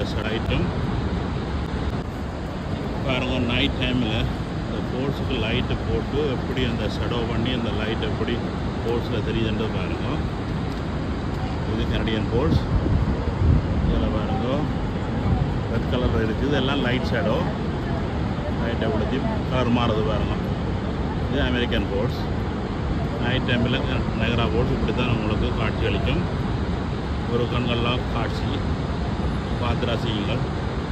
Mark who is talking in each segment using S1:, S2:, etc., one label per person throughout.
S1: சைட்டும் பாருங்க நைட் டைமில் இந்த போர்ட்ஸுக்கு லைட்டை போட்டு எப்படி அந்த ஷடோ பண்ணி அந்த லைட் எப்படி போர்ட்ஸில் தெரியுதுன்றது பாருங்க இது கனடியன் போர்ட்ஸ் இதில் பாருங்க ரெட் கலரில் இருக்குது இதெல்லாம் லைட் ஷேடோ லைட் எப்படி கலர் மாறுது பாருங்க இது அமெரிக்கன் போர்ட்ஸ் நைட் டைமில் நகரா போர்ட்ஸ் இப்படி தான் உங்களுக்கு காட்சி அளிக்கும் ஒரு கண்கள்லாம் காட்சி பார்த்து ரசிக்குங்கள்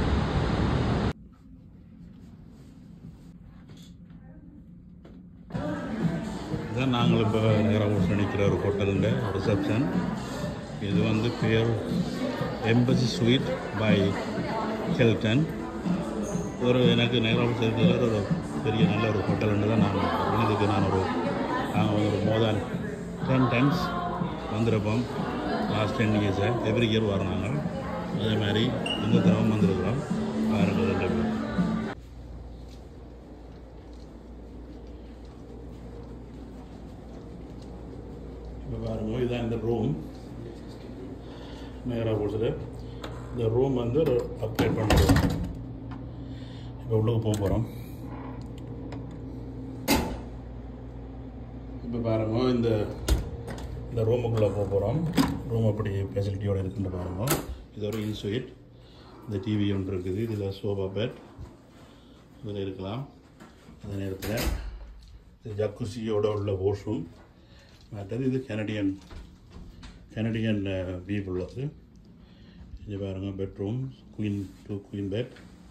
S1: இதுதான் நாங்கள் இப்போ நகரா போர்ட்ஸ் நினைக்கிற ஒரு ஹோட்டலுடைய ரிசப்ஷன் இது வந்து பேர் எம்பசி ஸ்வீட் பை ஹெல்டன் ஒரு எனக்கு நகராபுரத்தில் இருக்கிற ஒரு பெரிய நல்ல ஒரு ஹோட்டல்னு தான் நான் இதுக்கு நான் ஒரு நாங்கள் வந்து ஒரு மோர் தேன் டென் டைம்ஸ் வந்திருப்போம் லாஸ்ட் டென் இயர்ஸை எவ்ரி இயர் வரோம் நாங்கள் அதே மாதிரி இந்த தடவை வந்திருக்கிறோம் பாருங்க ரெண்டு பேர் இப்போ பாருங்க இதுதான் இந்த ரூம் நேராக போட்டு இந்த ரூம் வந்து ஒரு அப்டேட் பண்ணுறோம் இப்போ உள்ளே போக போகிறோம் இப்போ பாருங்க இந்த இந்த ரூமுக்குள்ளே போக போகிறோம் ரூம் அப்படி ஃபெசிலிட்டியோடு இருக்குன்னு பாருங்க இது ஒரு இன்ஸ்வீட் இந்த டிவி ஒன்று இருக்குது இதில் சோஃபா பெட் இதில் இருக்கலாம் அதே நேரத்தில் இது ஜக்குசியோட உள்ள வாஷ்ரூம் மற்றது இது கனடியன் கனடியன் வீவ் உள்ளது இது பாருங்க bedroom queen two queen bed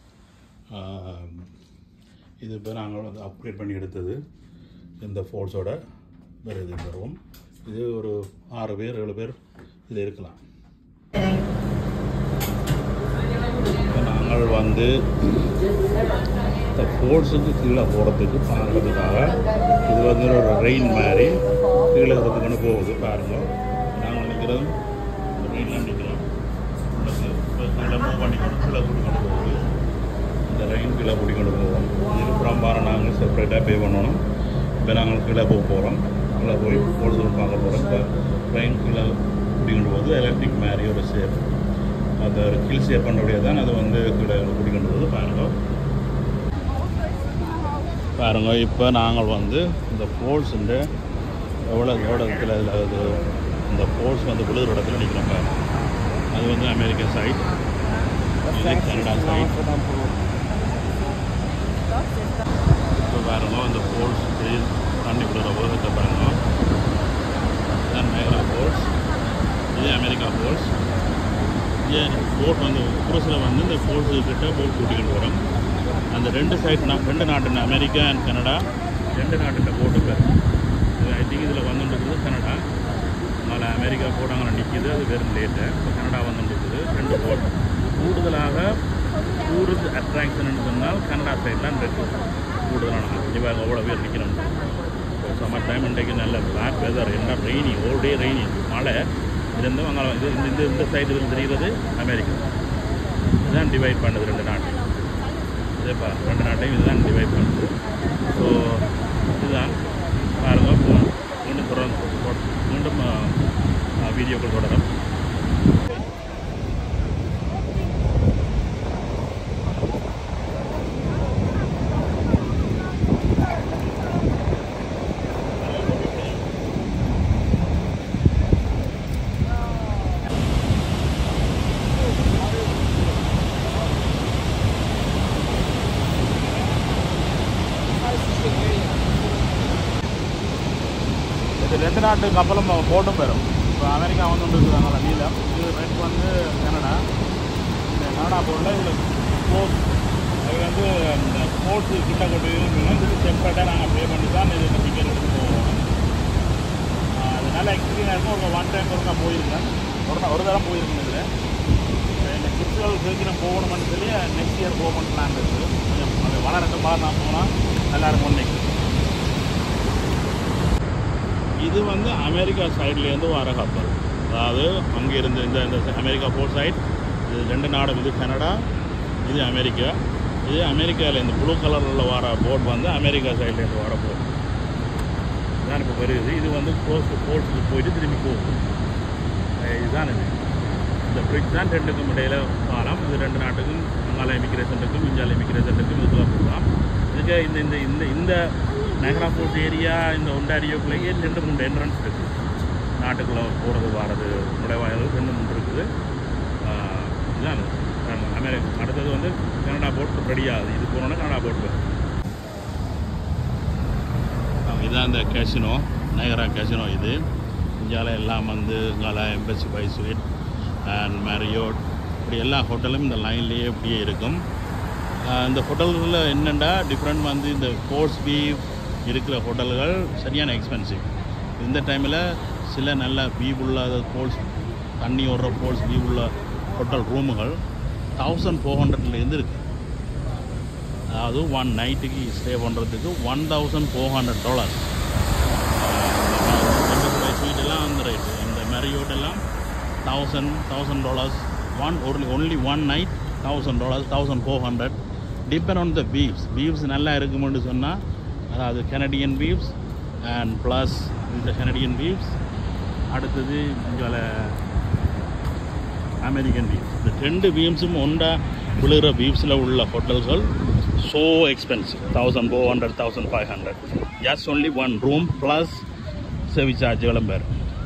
S1: இது இப்போ நாங்கள் வந்து அப்கிரேட் பண்ணி எடுத்தது இந்த ஃபோர்ஸோட வருது இந்த ரூம் இது ஒரு ஆறு பேர் ஏழு பேர் இதில் இருக்கலாம் இப்போ நாங்கள் வந்து இந்த ஃபோர்ஸுக்கு கீழே போகிறதுக்கு பார்க்கறதுக்காக இது வந்து ஒரு ரெயின் மாதிரி கீழே இருக்கிறதுக்குன்னு போகுது பாருங்க நாங்கள் நிற்கிறோம் ரெயினில் நிற்கிறோம் கீழே மூவ் பண்ணிக்கொண்டு கீழே கூட்டிக்கொண்டு போகுது இந்த ரெயின் கீழே கூட்டிக்கொண்டு போவோம் இதுக்கப்புறம் பாரு நாங்கள் செப்பரேட்டாக பே பண்ணணும் இப்போ நாங்கள் கீழே போக போகிறோம் கீழே போய் ஃபோர்ஸ் பார்க்க போகிறோம் இப்போ ட்ரெயின் கீழே கூட்டிக்கொண்டு போகுது எலக்ட்ரிக் மாதிரி ஒரு ஷேப் அது ஒரு கீழ் ஷேப் பண்ணக்கூடிய தான் அது வந்து கீழே கூட்டிக்கொண்டு போகுது பாருங்க பாருங்க இப்போ நாங்கள் வந்து இந்த ஃபோர்ஸுன்ற எவ்வளோ எவ்வளோ இடத்துல இதில் அது இந்த ஃபோர்ஸ் வந்து விழுகிற இடத்துல நிற்கிறோம் பாருங்க அது வந்து அமெரிக்கா சைட் இது கனடா சைட் இப்போ பாருங்க இந்த ஃபோர்ஸ் தண்ணி விழுகிற உலகத்தை பாருங்க இதுதான் மேகரா ஃபோர்ஸ் இது அமெரிக்கா ஃபோர்ஸ் இது போட் வந்து குரூஸில் வந்து இந்த ஃபோர்ஸு கிட்ட போட் கூட்டிக்கிட்டு வரோம் அந்த ரெண்டு சைட் நான் ரெண்டு நாட்டு அமெரிக்கா அண்ட் கனடா ரெண்டு நாட்டு போட்டு பேர் இது ஐ திங்க் இதில் வந்துட்டு கனடா அதனால் அமெரிக்கா போட் அங்கே நிற்கிது அது வெறும் லேட்டு இப்போ கனடா வந்துட்டு ரெண்டு போட் கூடுதலாக டூரிஸ்ட் அட்ராக்ஷன் சொன்னால் கனடா சைட் தான் இருக்குது கூடுதலான இங்கே அவ்வளோ பேர் நிற்கணும் சம்மர் டைம் இன்றைக்கு நல்ல பிளாக் வெதர் என்ன ரெய்னி ஓல் டே ரெய்னி மழை இதுலேருந்து அங்கே இது இந்த இந்த இந்த சைடு இருந்து தெரிகிறது அமெரிக்கா இதுதான் டிவைட் பண்ணுது ரெண்டு நாட்டையும் இதேப்பா ரெண்டு நாட்டையும் இதுதான் டிவைட் பண்ணுது ஸோ இதுதான் பாருங்க மீ- மீண்டும் தொடர்ந்து மீண்டும் வீடியோக்கள் தொடரும் இது ரெண்டு நாட்டு கப்பலும் போட்டும் பெறும் இப்போ அமெரிக்கா வந்து இருக்குதாங்களா நீளம் இது ரெட் வந்து கனடா இந்த கனடா போர்டில் இதில் ஸ்போர்ட்ஸ் அது வந்து இந்த ஸ்போர்ட்ஸ் கிட்ட கொண்டு இருக்கணும் இதுக்கு செப்பரேட்டாக நாங்கள் பே பண்ணி தான் இது டிக்கெட் எடுத்து போவோம் ஆஹ் அது நல்ல எக்ஸ்பீரியன்ஸ் இருக்கும் ஒரு ஒன் டைம் ஒருக்கா போயிருக்கேன் ஒரு த- ஒரு தரம் போயிருக்கேன் இதில் இந்த கிட்ஸ்கள் சீக்கிரம் போகணும்னு சொல்லி நெக்ஸ்ட் இயர் போகணும்னு பிளான் இருக்குது கொஞ்சம் அது வளரட்டும் பாரு நான் போனால் நல்லா இருக்கும் நெக்ஸ்ட் இது வந்து அமெரிக்கா சைட்லேருந்து வர கப்பல் அதாவது அங்கே இருந்து இந்த இந்த அமெரிக்கா போர்ட் சைட் இது ரெண்டு நாடு இது கனடா இது அமெரிக்கா இது அமெரிக்காவில் இந்த ப்ளூ கலரில் வர போட் வந்து அமெரிக்கா சைட்லேருந்து வர போட் இதுதான் இப்போ வருது இது வந்து க்ளோஸ் போர்ட்ஸுக்கு போயிட்டு திரும்பி போகும் அஹ் இதுதான் இது இந்த பிரிட்ஜ் தான் ரெண்டுக்கும் இடையில பாலம் இது இது ரெண்டு நாட்டுக்கும் அங்கால இமிக்ரேஷன் இருக்கும் இந்தியாவில் இமிக்ரேஷன் இருக்கும் இதுக்குள்ள போகலாம் இதுக்கு இந்த இந்த இந்த இந்த நகரா போர்ட் ஏரியா இந்த ஒண்டாரியோக்குள்ளேயே ரெண்டு மூணு என்ட்ரன்ஸ் இருக்குது நாட்டுக்குள்ளே போகிறது வாரது நுழைவாயில் ரெண்டு மூணு இருக்குது ஆஹ் இதுதான் அமெரிக்கா அடுத்தது வந்து கனடா போட் ரெடி ஆகுது இது போனோன்னா கனடா போட் வரும் இதுதான் இந்த கேசினோ நயகரா கேசினோ இது இந்தியாவில் எல்லாம் வந்து இங்கால embassy by suite and Marriott இப்படி எல்லா ஹோட்டலும் இந்த லைன்லேயே இப்படியே இருக்கும் ஆஹ் இந்த ஹோட்டல்களில் என்னென்னா டிஃப்ரெண்ட் வந்து இந்த கோர்ஸ் பீஃப் இருக்கிற ஹோட்டல்கள் சரியான எக்ஸ்பென்சிவ் இந்த டைமில் சில நல்ல வியூ உள்ள போல்ஸ் தண்ணி ஓடுற போல்ஸ் வியூ உள்ள ஹோட்டல் ரூமுகள் தௌசண்ட் ஃபோர் ஹண்ட்ரட்லேருந்து இருக்குது அதாவது ஒன் நைட்டுக்கு ஸ்டே பண்ணுறதுக்கு one thousand four hundred dollars suite எல்லாம் அந்த ரேட்டு இந்த மெரியோட் எல்லாம் thousand thousand dollars one only only one night thousand dollars thousand four hundred depend on the views views நல்லா இருக்குமென்னு சொன்னால் அதாவது கனடியன் பீஃப்ஸ் அண்ட் ப்ளஸ் இந்த கனடியன் பீஃப்ஸ் அடுத்தது இங்கே அமெரிக்கன் பீஃப்ஸ் இந்த ரெண்டு பீம்ஸும் ஒன்றா விழுகிற பீஃப்ஸில் உள்ள ஹோட்டல்கள் so expensive thousand four hundred thousand five hundred just only one room plus service charge விளம்பர்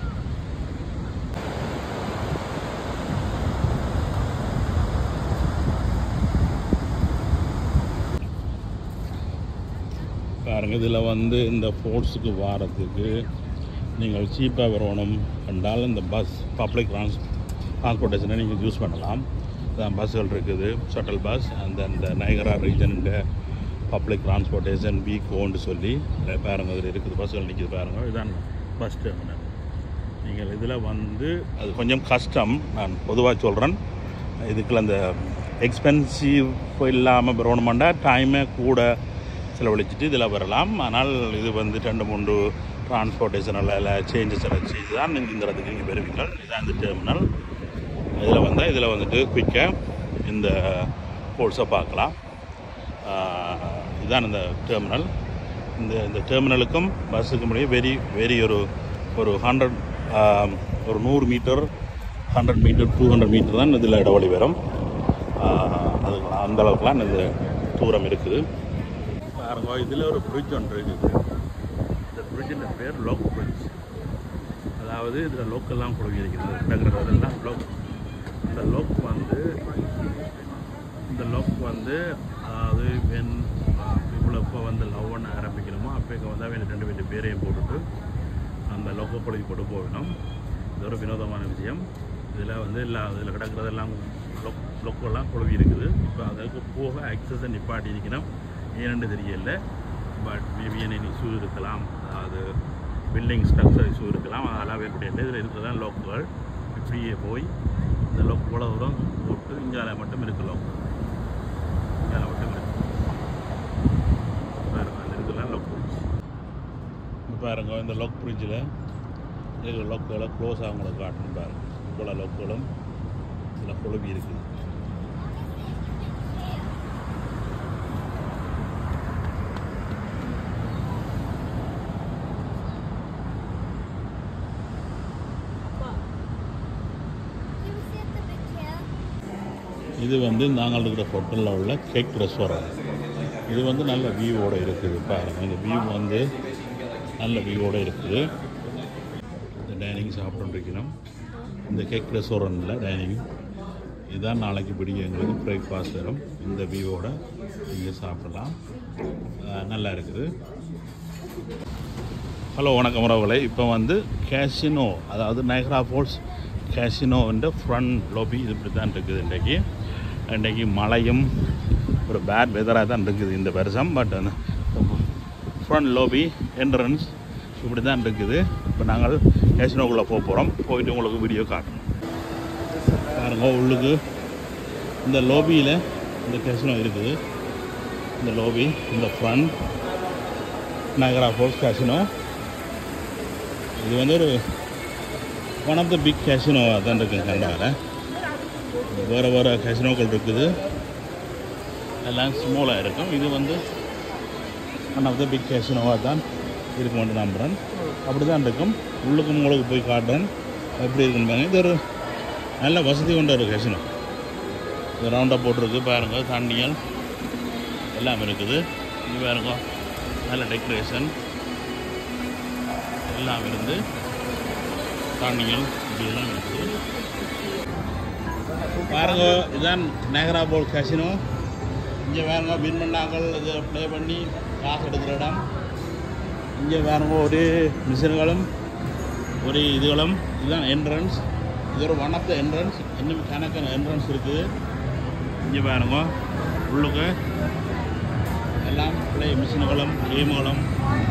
S1: பாருங்க இதில் வந்து இந்த ஃபோர்ட்ஸுக்கு வாரத்துக்கு நீங்கள் சீப்பாக வரணும் என்றால் இந்த பஸ் பப்ளிக் ட்ரான்ஸ் டிரான்ஸ்போர்ட்டேஷனை நீங்கள் யூஸ் பண்ணலாம் அதான் பஸ்ஸுகள் இருக்குது ஷட்டல் பஸ் அந்த இந்த நயகரா ரீஜனுடைய பப்ளிக் டிரான்ஸ்போர்ட்டேஷன் வீக்கோன்னு சொல்லி இதுல பாருங்க இதில் இருக்குது பஸ்ஸுகள் நிற்கிது பாருங்க இதுதான் பஸ் டெர்மினல் நீங்கள் இதில் வந்து அது கொஞ்சம் கஷ்டம் நான் பொதுவாக சொல்கிறேன் இதுக்குள்ள அந்த எக்ஸ்பென்சிவ் இல்லாமல் வரணுமெண்டா டைமே கூட செலவழிச்சிட்டு இதில் வரலாம் ஆனால் இது வந்து ரெண்டு மூன்று டிரான்ஸ்போர்ட்டேஷனில் எல்லாம் சேஞ்சஸ் எல்லாம் செய்து தான் இங்கிறதுக்கு இங்கே வருவீங்க இதுதான் இந்த டெர்மினல் இதில் வந்தால் இதில் வந்துட்டு குயிக்காக இந்த கோர்ஸை பார்க்கலாம் ஆஹ் இதுதான் இந்த டெர்மினல் இந்த இந்த டெர்மினலுக்கும் பஸ்ஸுக்கும் இடையே வெரி வெரி ஒரு ஒரு ஹண்ட்ரட் ஒரு நூறு meter hundred meter two hundred meter தான் இதில் இடைவெளி வரும் ஆஹ் அது அந்த அளவுக்குலாம் இந்த தூரம் இருக்குது பாருங்க இதில் ஒரு பிரிட்ஜ் ஒன்று இருக்குது இந்த பிரிட்ஜின் பேர் லோக் பிரிட்ஜ் அதாவது இதில் லோக்கெல்லாம் குழவி இருக்கிறது நடக்கிறதெல்லாம் லோக் இந்த லோக் வந்து இந்த லோக் வந்து அதாவது வென் இவ்வளோ இப்போ வந்து லவ் பண்ண ஆரம்பிக்கணுமோ அப்போ வந்து அவன் ரெண்டு பேர் பேரையும் போட்டுட்டு அந்த லோக்கை குழவி போட்டு போகணும் இது ஒரு வினோதமான விஷயம் இதில் வந்து எல்லா இதில் கிடக்கிறதெல்லாம் லொக் லொக்கெல்லாம் குழவி இருக்குது இப்போ அதுக்கு போக அக்சஸை நிப்பாட்டி இருக்கணும் ஏன்னு தெரியல பட் மேபி என்ன இஷ்யூ இருக்கலாம் அதாவது பில்டிங் ஸ்ட்ரக்சர் இஷ்யூ இருக்கலாம் அதெல்லாம் ஏற்படைய இதில் இருக்கிறதான் லோக்குகள் இப்படியே போய் இந்த லோக் இவ்வளோ தூரம் போட்டு இந்தியாவில் மட்டும் இருக்கு லோக் இந்தியாவில் மட்டும் இருக்கு பாருங்க அந்த இருக்கலாம் லோக் பிரிட்ஜ் பாருங்க இந்த லோக் பிரிட்ஜில் இருக்கிற லோக்குகளை க்ளோஸ் ஆகுங்களை காட்டணும் பாருங்க இவ்வளோ லோக்குகளும் இதில் குழம்பி இருக்குது இது வந்து நாங்கள் இருக்கிற ஹோட்டலில் உள்ள கேக் ரெஸ்டாரண்ட் இது வந்து நல்ல வியூவோட இருக்குது பாருங்கள் இந்த வியூ வந்து நல்ல வியூவோட இருக்குது இந்த டைனிங் சாப்பிட்டுருக்கணும் இந்த கேக் ரெஸ்டாரண்ட்டில் டைனிங் இதுதான் நாளைக்கு பிடிக்கும் எங்களுக்கு பிரேக்ஃபாஸ்ட் வரும் இந்த வியூவோட இங்கே சாப்பிடலாம் அஹ் நல்லா இருக்குது ஹலோ வணக்கம் உறவுகளே இப்போ வந்து கேசினோ அதாவது நைக்ரா ஃபோல்ஸ் கேசினோன்ற ஃப்ரண்ட் லோபி இது இப்படி தான் இருக்குது இன்றைக்கி இன்றைக்கி மழையும் ஒரு பேட் வெதராக தான் இருக்குது இந்த வருஷம் பட் அந்த ஃப்ரண்ட் லோபி என்ட்ரன்ஸ் இப்படி தான் இருக்குது இப்போ நாங்கள் கேசினோக்குள்ளே போக போகிறோம் போயிட்டு உங்களுக்கு வீடியோ காட்டுறோம் பாருங்க உள்ளுக்கு இந்த லோபியில் இந்த கேசினோ இருக்குது இந்த லோபி இந்த ஃப்ரண்ட் நகரா ஃபோர்ஸ் கேசினோ இது வந்து ஒரு ஒன் ஆஃப் த பிக் கேசினோவாக தான் இருக்குது கனடாவில் வேறு வேறு கேசினோக்கள் இருக்குது எல்லாம் ஸ்மாலாக இருக்கும் இது வந்து ஒன் ஆஃப் த பிக் கேசினோவாக தான் இருக்குமென்று நம்புகிறேன் அப்படி தான் இருக்கும் உள்ளுக்கு உங்களுக்கு போய் காட்டுறேன் எப்படி இருக்குன்னு பாருங்க இது ஒரு நல்ல வசதி கொண்ட ஒரு கேசினோ இது ரவுண்டாக போட்டிருக்கு பாருங்க தண்ணிகள் எல்லாம் இருக்குது இங்கே பாருங்க நல்ல டெக்கரேஷன் எல்லாம் இருந்து தண்ணிகள் இப்படியெல்லாம் இருக்குது பாருங்க இதுதான் நேகரா போல் கசினோ இங்கே பாருங்க வின் பண்ணாங்கள் இது ப்ளே பண்ணி காசு எடுக்கிற இடம் இங்கே பாருங்க ஒரு மிஷின்களும் ஒரு இதுகளும் இதுதான் என்ட்ரன்ஸ் இது ஒரு ஒன் ஆஃப் த என்ட்ரன்ஸ் இன்னும் கணக்கான என்ட்ரன்ஸ் இருக்குது இங்கே பாருங்க உள்ளுக்கு எல்லாம் ப்ளே மிஷின்களும் கேமுகளும்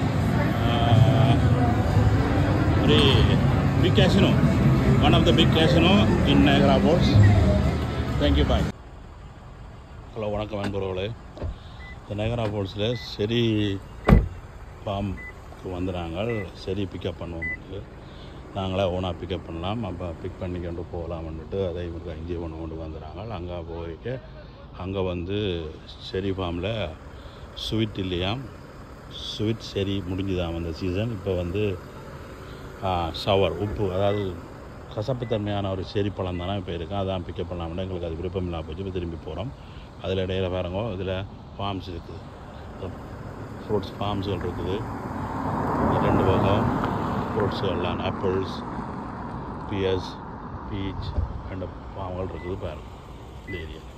S1: ஒரு big casino one of the big casino in Niagara falls thank you bye hello வணக்கம் நண்பர்களே இந்த நகரா போர்ட்ஸில் சரி ஃபார்முக்கு வந்துடுறாங்க சரி பிக்கப் பண்ணுவோம்ட்டு நாங்களே ஓனாக பிக்கப் பண்ணலாம் அப்போ பிக் பண்ணிக்கொண்டு போகலாம்னுட்டு அதை இவங்க என்ஜாய் பண்ண கொண்டு வந்துடுறாங்க அங்கே போயிருக்க அங்கே வந்து செரி ஃபார்மில் ஸ்வீட் இல்லையாம் ஸ்வீட் சரி முடிஞ்சுதான் அந்த சீசன் இப்போ வந்து ஷவர் உப்பு அதாவது கசப்புத்தன்மையான ஒரு செரி பழம் தானே இப்போ இருக்கும் அதான் பிக்கப் பண்ணலாம்னா எங்களுக்கு அது விருப்பம் இல்லாமல் போச்சு இப்போ திரும்பி போகிறோம் அதில் இடையில பாருங்க இதில் ஃபார்ம்ஸ் இருக்குது ஃப்ரூட்ஸ் ஃபார்ம்ஸ்கள் இருக்குது ரெண்டு பக்கம் ஃப்ரூட்ஸ்கள்லாம் ஆப்பிள்ஸ் பியர்ஸ் பீச் ரெண்டு ஃபார்ம்கள் இருக்குது பாருங்க இந்த ஏரியா